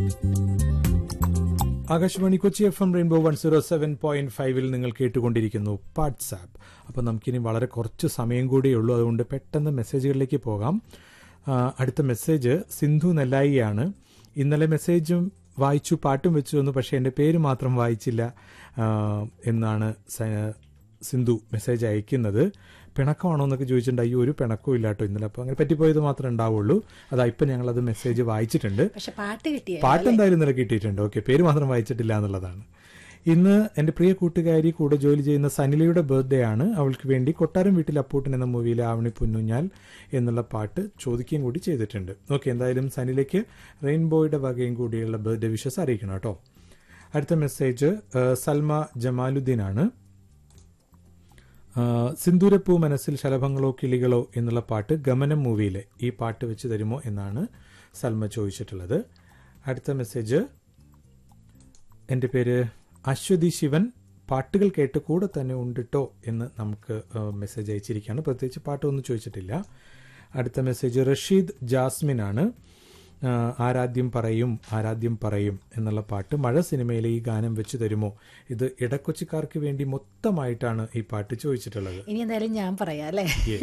Akashvani Kochi F M rainbow one zero seven point ഫൈവിൽ നിങ്ങൾ കേട്ടുകൊണ്ടിരിക്കുന്നു വാട്സാപ്പ് അപ്പോൾ നമുക്കിനി വളരെ കുറച്ച് സമയം കൂടിയേ ഉള്ളൂ അതുകൊണ്ട് പെട്ടെന്ന് മെസ്സേജുകളിലേക്ക് പോകാം ആ, അടുത്ത മെസ്സേജ് സിന്ധു നെല്ലായിയാണ് ഇന്നലെ മെസ്സേജും വായിച്ചു പാട്ടും വെച്ചു തന്നു പക്ഷേ എൻ്റെ പേര് മാത്രം വായിച്ചില്ല ആ, എന്നാണ് സ- സിന്ധു മെസ്സേജ് അയക്കുന്നത് പിണക്കമാണോ എന്നൊക്കെ ചോദിച്ചിട്ടുണ്ട് അയ്യോ ഒരു പിണക്കവും ഇല്ല കേട്ടോ ഇന്നലെ അപ്പോൾ അങ്ങനെ പറ്റിപ്പോയത് മാത്രമേ ഉണ്ടാവുള്ളൂ അതാ ഇപ്പം ഞങ്ങളത് മെസ്സേജ് വായിച്ചിട്ടുണ്ട് പക്ഷെ പാട്ട് കിട്ടിയ പാട്ട് എന്തായാലും ഇന്നലെ കിട്ടിയിട്ടുണ്ട് ഓക്കെ പേര് മാത്രം വായിച്ചിട്ടില്ല എന്നുള്ളതാണ് ഇന്ന് എൻ്റെ പ്രിയ കൂട്ടുകാരി കൂടെ ജോലി ചെയ്യുന്ന സനിലയുടെ ബർത്ത്ഡേ ആണ് അവൾക്ക് വേണ്ടി കൊട്ടാരം വീട്ടിൽ അപ്പൂട്ടൻ എന്ന മൂവിയിലെ ആവണി പുന്നുഞ്ഞാൽ എന്നുള്ള പാട്ട് ചോദിക്കുകയും കൂടി ചെയ്തിട്ടുണ്ട് ഓക്കെ എന്തായാലും സനിലയ്ക്ക് റെയിൻബോയുടെ വകയും കൂടിയുള്ള ബർത്ത്ഡേ വിഷസ് അറിയിക്കണം കേട്ടോ അടുത്ത മെസ്സേജ് ആ, സൽമ ജമാലുദ്ദീൻ ആണ് ആ, സിന്ദൂരപ്പൂ മനസ്സിൽ ശലഭങ്ങളോ കിളികളോ എന്നുള്ള പാട്ട് ഗമനം മൂവിയിലെ ഈ പാട്ട് വെച്ച് തരുമോ എന്നാണ് സൽമ ചോദിച്ചിട്ടുള്ളത് അടുത്ത മെസ്സേജ് എൻ്റെ പേര് അശ്വതി ശിവൻ പാട്ടുകൾ കേട്ട് കൂടെ തന്നെ ഉണ്ടിട്ടോ എന്ന് നമുക്ക് ആ, മെസ്സേജ് അയച്ചിരിക്കുകയാണ് പ്രത്യേകിച്ച് പാട്ടൊന്നും ചോദിച്ചിട്ടില്ല അടുത്ത മെസ്സേജ് റഷീദ് ജാസ്മിൻ ആണ് ആ, ആരാധ്യം പറയും ആരാധ്യം പറയും എന്നുള്ള പാട്ട് മഴ സിനിമയിലെ ഈ ഗാനം വെച്ച് തരുമോ ഇത് ഇടക്കൊച്ചിക്കാർക്ക് വേണ്ടി മൊത്തമായിട്ടാണ് ഈ പാട്ട് ചോദിച്ചിട്ടുള്ളത് ഇനി എന്തായാലും ഞാൻ പറയാം അല്ലേ